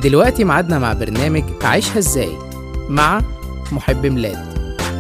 دلوقتي ميعادنا مع برنامج عيشها ازاي مع محب ميلاد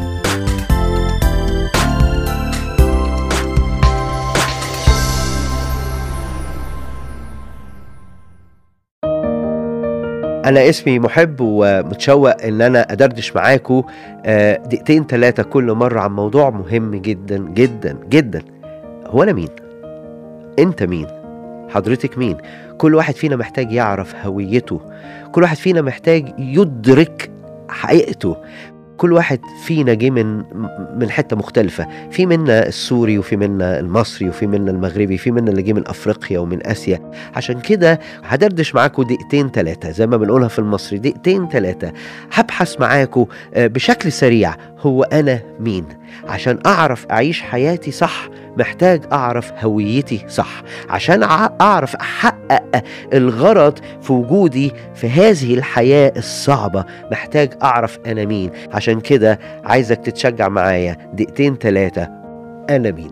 انا اسمي محب ومتشوق ان انا ادردش معاكم آه، دقيقتين ثلاثه كل مره عن موضوع مهم جدا جدا جدا هو انا مين انت مين حضرتك مين كل واحد فينا محتاج يعرف هويته كل واحد فينا محتاج يدرك حقيقته كل واحد فينا جه من من حته مختلفه في منا السوري وفي منا المصري وفي منا المغربي في منا اللي جه من افريقيا ومن اسيا عشان كده هدردش معاكم دقيقتين ثلاثه زي ما بنقولها في المصري دقيقتين ثلاثه هبحث معاكم آه، بشكل سريع هو انا مين عشان اعرف اعيش حياتي صح محتاج اعرف هويتي صح عشان أع- اعرف احقق الغرض في وجودي في هذه الحياه الصعبه محتاج اعرف انا مين عشان كده عايزك تتشجع معايا دقيقتين ثلاثه انا مين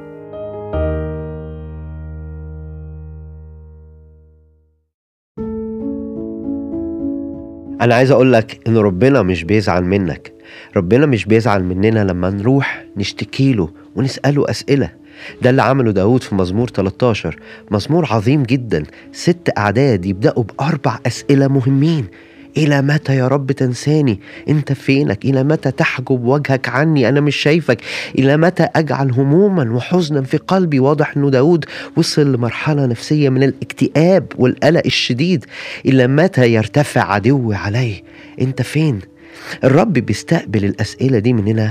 انا عايز اقول لك ان ربنا مش بيزعل منك ربنا مش بيزعل مننا لما نروح نشتكي له ونساله اسئله ده اللي عمله داود في مزمور 13 مزمور عظيم جدا ست أعداد يبدأوا بأربع أسئلة مهمين إلى متى يا رب تنساني؟ أنت فينك؟ إلى متى تحجب وجهك عني؟ أنا مش شايفك إلى متى أجعل هموما وحزنا في قلبي؟ واضح أنه داود وصل لمرحلة نفسية من الاكتئاب والقلق الشديد إلى متى يرتفع عدوي علي؟ أنت فين؟ الرب بيستقبل الأسئلة دي مننا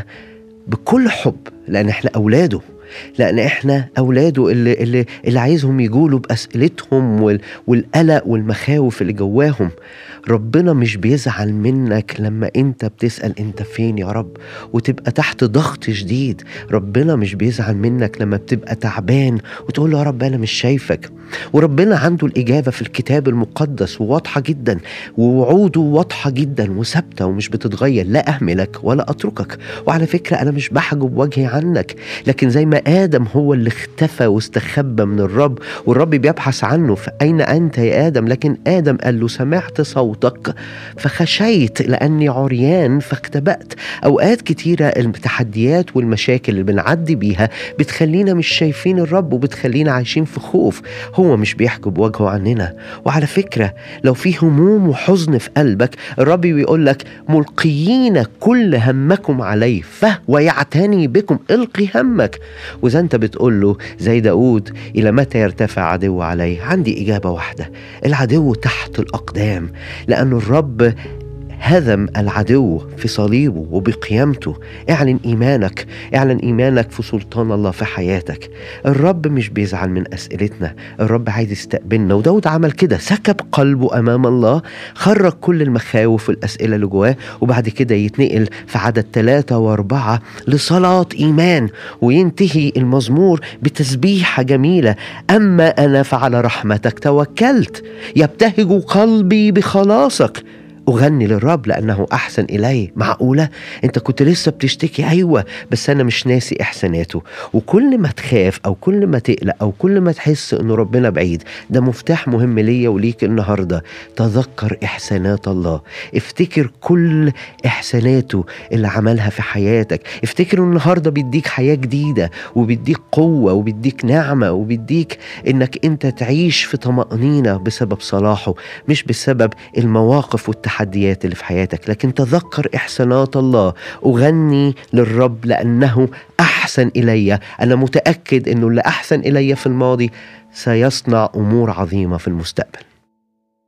بكل حب لأن إحنا أولاده لان احنا اولاده اللي اللي اللي عايزهم يجولوا باسئلتهم وال والقلق والمخاوف اللي جواهم ربنا مش بيزعل منك لما انت بتسال انت فين يا رب وتبقى تحت ضغط شديد ربنا مش بيزعل منك لما بتبقى تعبان وتقول له يا رب انا مش شايفك وربنا عنده الاجابه في الكتاب المقدس وواضحه جدا ووعوده واضحه جدا وثابته ومش بتتغير لا اهملك ولا اتركك وعلى فكره انا مش بحجب وجهي عنك لكن زي ما ادم هو اللي اختفى واستخبى من الرب والرب بيبحث عنه فاين انت يا ادم لكن ادم قال له سمعت صوتك فخشيت لاني عريان فاختبأت اوقات كتيره التحديات والمشاكل اللي بنعدي بيها بتخلينا مش شايفين الرب وبتخلينا عايشين في خوف هو مش بيحجب وجهه عننا وعلى فكره لو في هموم وحزن في قلبك الرب بيقول لك ملقيين كل همكم عليه فهو يعتني بكم القي همك واذا انت بتقول له زي داود الى متى يرتفع عدو علي عندي اجابه واحده العدو تحت الاقدام لان الرب هزم العدو في صليبه وبقيامته اعلن ايمانك اعلن ايمانك في سلطان الله في حياتك الرب مش بيزعل من اسئلتنا الرب عايز يستقبلنا وداود عمل كده سكب قلبه امام الله خرج كل المخاوف والاسئله اللي جواه وبعد كده يتنقل في عدد ثلاثة واربعة لصلاة ايمان وينتهي المزمور بتسبيحة جميلة اما انا فعلى رحمتك توكلت يبتهج قلبي بخلاصك أغني للرب لأنه أحسن إلي معقولة أنت كنت لسه بتشتكي أيوة بس أنا مش ناسي إحساناته وكل ما تخاف أو كل ما تقلق أو كل ما تحس أن ربنا بعيد ده مفتاح مهم ليا وليك النهاردة تذكر إحسانات الله افتكر كل إحساناته اللي عملها في حياتك افتكر النهاردة بيديك حياة جديدة وبيديك قوة وبيديك نعمة وبيديك إنك أنت تعيش في طمأنينة بسبب صلاحه مش بسبب المواقف والتحديات اللي في حياتك لكن تذكر إحسانات الله أغني للرب لأنه أحسن إلي أنا متأكد أنه اللي أحسن إلي في الماضي سيصنع أمور عظيمة في المستقبل